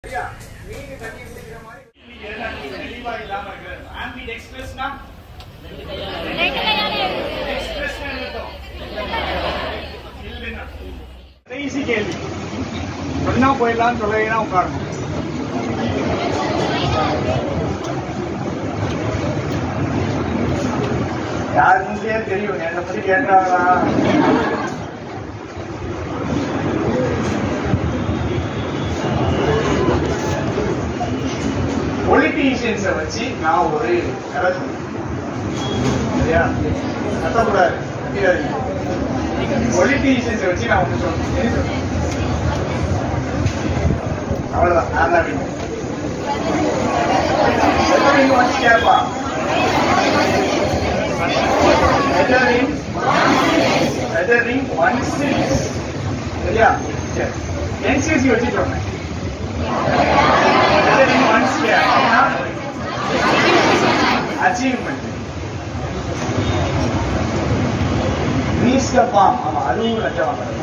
சரியா நீங்க தண்ணி குடிக்கிற மாதிரி நீங்க எல்லாம் தெளிவா இல்லாம இருக்கிறது ஆம்பிட் எக்ஸ்பிரஸ்னா எக்ஸ்பிரஸ்னா என்ன அர்த்தம்? இல்லைன்னா. கடைசி கேள்வி சொன்னா போயிடலாம் சொல்லலைன்னா உட்காரணும் யாருன்னே தெரியும் என்னை பத்தி கேட்டாங்களா பொலிட்டீஷியன்ஸை வச்சு நான் ஒரு கதை சொன்னேன் சரியா கத்தக்கூடாது கத்திடாதீங்க பொலிட்டீஷியன்ஸை வச்சு நான் ஒன்று சொன்னேன் என்ன சொன்னேன் அவ்வளவுதான் நான் தான் வின். எத்தனை நீங்க வந்து கேட்பா வெதரிங் வெதரிங் ஒன் சீரிஸ் சரியா சரி என்சிசி வச்சு சொன்னேன் வெதரிங் ஒன் அச்சீவ்மெண்ட் நீஸ்கப்பாம் ஆமா அதுவும் லட்சம் வாங்குறது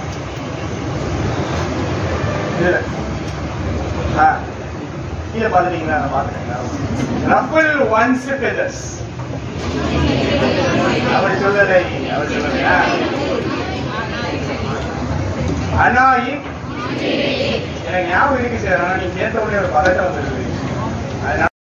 இதுல ஆ கீழே பார்த்துட்டீங்களா நான் பார்த்துட்டேன் ரஃபல் ஒன்ஸ் ஃபெதர்ஸ் அவர் சொல்லலை அவர் சொல்லலையா அனாயின் எனக்கு ஞாபகம் இருக்கு சார் ஆனா நீ கேட்ட உடனே ஒரு பதட்டம் வந்துருது அதனால